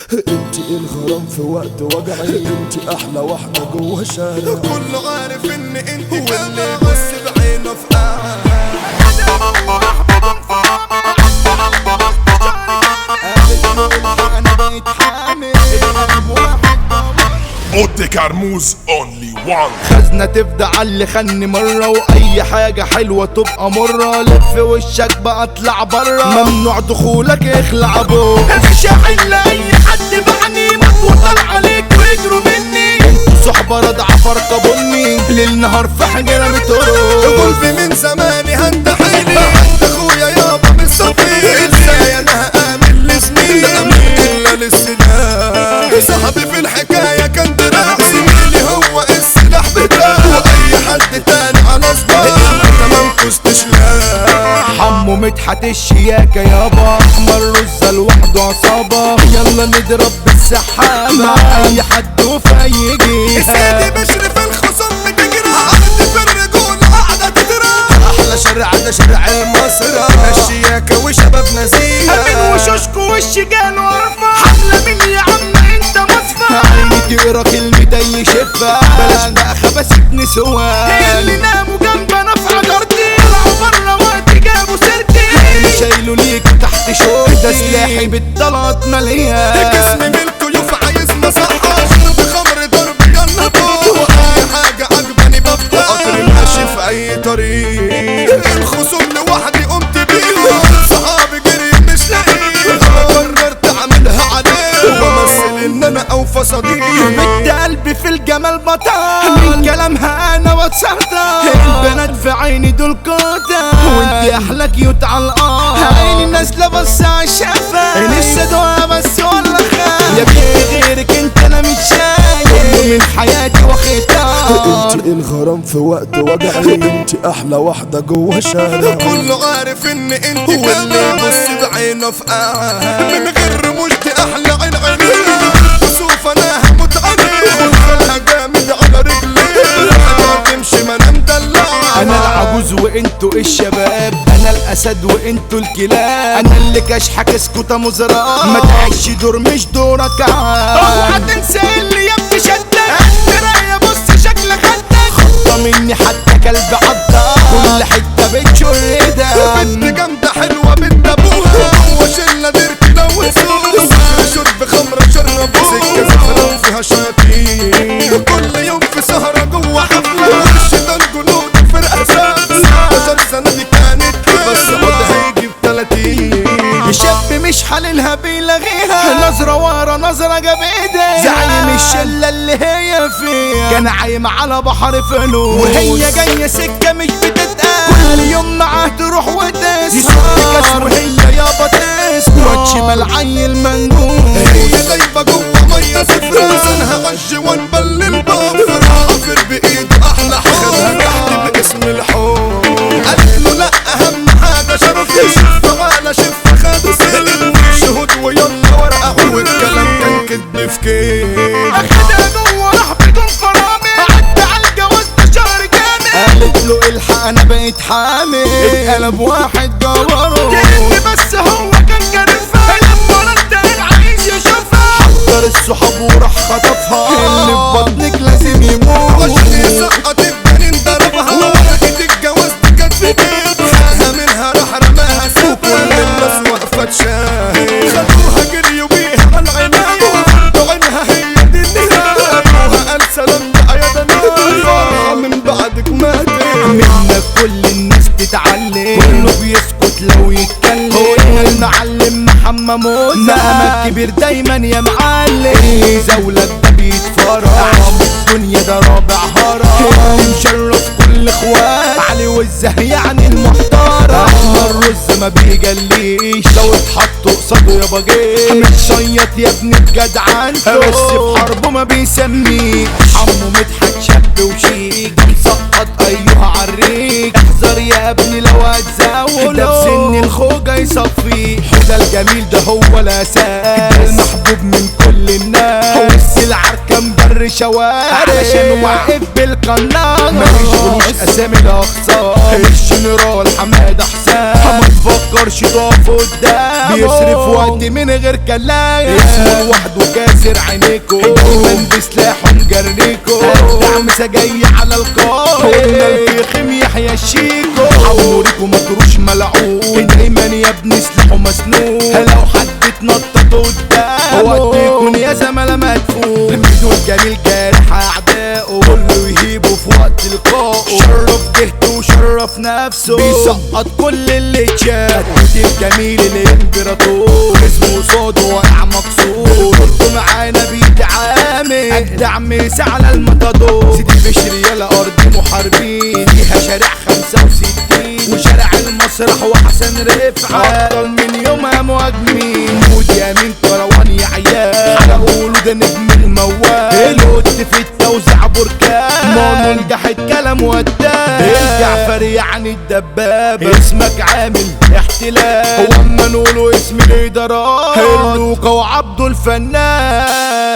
انت الغرام في وقت وجعي انت احلى واحدة جوه شارع كله عارف ان انت واللي يبص بعينه في قاعة انا بقيت حامل واحد Otte Carmouze only one خزنة تفدى على اللي خني مرة وأي حاجة حلوة تبقى مرة لف وشك بقى اطلع برا ممنوع دخولك اخلع بو شاحن لأي حد بعني مطوطل عليك ويجروا مني صحبة رضعة فرقة بني ليل نهار في حجرة بترو قلبي من زماني هند حيلي عند اخويا يابا مستطيل ازاي انا هامل لسنين الا للسلاح صاحبي في الحكاية كان دراع زميلي هو السلاح بتاعه واي حد تاني على صداع انت ما نكستش لا حمو مدحت الشياكة يابا احمر رزة لوحده عصابة يلا نضرب بالسحابة مع اي حد وفي اي سيدي جهة بشرف الخصوم بتجرى عرض في الرجولة قاعدة تترى احلى شارع ده شارع المصرة الشياكة وشباب من نزيهة وشوشكو والشجان وارفع حملة من يا عم انت مصفى عيني تقرا كلمة اي شفة بلاش بقى خبست نسوان اللي ناموا جنبنا في حجرتي طلعوا برا وقت جابوا سيرتي شايله ليك تحت شوكتي ده سلاحي بالطلات مليان جسم بالكيوف عايز مصحة اشرب خمر ضرب جنبه واي حاجة عجباني بفتح قطر ماشي في اي طريق الخصوم لوحدي قمت بيهم صحابي جري مش لاقيه قررت اعملها عليه وامثل ان انا اوفى صديق مد قلبي في الجمال بطل من كلامها انا بتصدق البنات في عيني دول كوتا وانت احلى كيوت على الارض عيني نازله بص على الشفا لسه دوا بس ولا خاف يا بنت غيرك انت انا مش شايف من حياتي واختار انت الغرام في وقت وجعي انت احلى واحدة جوه شارع كله عارف ان انت واللي يبص بعينه في قاعة من غير رموشتي احلى عين عينيه وشوف انا هموت عليه ودخلها جامد على رجلي حاجة تمشي ما انا مدلعة انا العجوز وانتوا الشباب انا الاسد وانتوا الكلاب انا اللي كشحك اسكوتة مزرعة ما تعيش دور مش دورك عاد اوعى تنسى اللي يا ابني شدك يا بص شكلك خدك خطة مني حتى كلب عضة كل حتة بتشر بنت دم جامدة حلوة بنت ابوها وشلة ديرتي لو سوق شرب خمرة شرب سكة زفرة فيها شياطين كل يوم في سهرة جوه حفلة والشيطان جنود فرقة اساس 16 سنة دي كانت بس خدها يجي ب 30 شاب مش حللها بيلغيها نظرة ورا نظرة جاب ايديها زعيم الشلة اللي هي فيها كان عايم على بحر فلوس وهي جاية سكة مش بتتقال كل يوم معاه تروح وتسهر كاس وهي يابا تسهر شمال عيل منجوم هي دايبة جوه مية صفرا لسانها عج وانبل البفر عافر بايده احلى حب خدها تحت باسم الحب قالت له لا اهم حاجة شرف شف على شف خد سلم شهود ويلا ورقة والكلام كان كدب في كيف اخدها جوه راح بدون فرامل عدى على الجواز ده شهر كامل قالت له الحق انا بقيت حامل اتقلب واحد جوره بس هو كان جارفها لما رد عايز يشوفها حضر الصحاب وراح خطفها اللي في بطنك لازم عشان يموت يسقط الجنين ضربها ورقة الجواز دي كانت في بيت خدها منها راح رماها سابها كل الناس واقفة تشاهد خدوها جريوا بيها على العناية وفردوا عينها هي دي النهاية ابوها قال سلام بقى يا دنيا فرحة من بعدك ماتت منك كل الناس تتعلم كله بيسكت لو يتكلم هو المعلم محمد موسى مقامك كبير دايما يا معلم زولك ده بيتفرج الدنيا ده رابع هرم مشرف كل اخوات علي وزه يعني المحترم احمر رز ما بيجليش لو اتحط قصاده يابا جيش متشيط يا ابني بجدعنته بس في حربه ما بيسميش عمو مدحت شاب وشيك مسقط ايها عريك احذر يا ابني لو هتزاول ده بسن الخوجة يصفي حدا الجميل ده هو الاساس ده المحبوب من كل الناس هو السلعة كان بر شوارع علشان واقف بالقناة ما يشغلوش اسامي الاخصار الجنرال حماد حسام ما تفكرش تقف قدام بيصرف وقت من غير كلام اسمه لوحده ناصر عينيكو دايما بسلاحهم جريكو الدعم جاي على القائد قلنا الفخم يحيى الشيكو حوريكو مطروش ملعون دايما يا ابني سلاحه مسنون لو حد اتنطط قدامه وقت يكون يا زملاء مدفون ميدو الجميل جارح اعدائه كله يهيبه في وقت لقائه شرف جهته وشرف نفسه بيسقط كل اللي اتشاف الجميل الامبراطور اسمه صوته واقع مكسور قلت معانا بيتعامل اجدع ميس على المطادور سيدي بشري يلا ارض محاربين فيها شارع 65 وشارع المسرح وحسن رفعه ابطال من يومها مهاجمين مود يمين كروان يا عيال حلقوا ده نجم الموال القد في التوزيع بركان مانو نجحت كلام ودان الجعفر يعني الدبابة اسمك عامل احتلال هو اما نقوله اسم الادارات اللوكا وعبده الفنان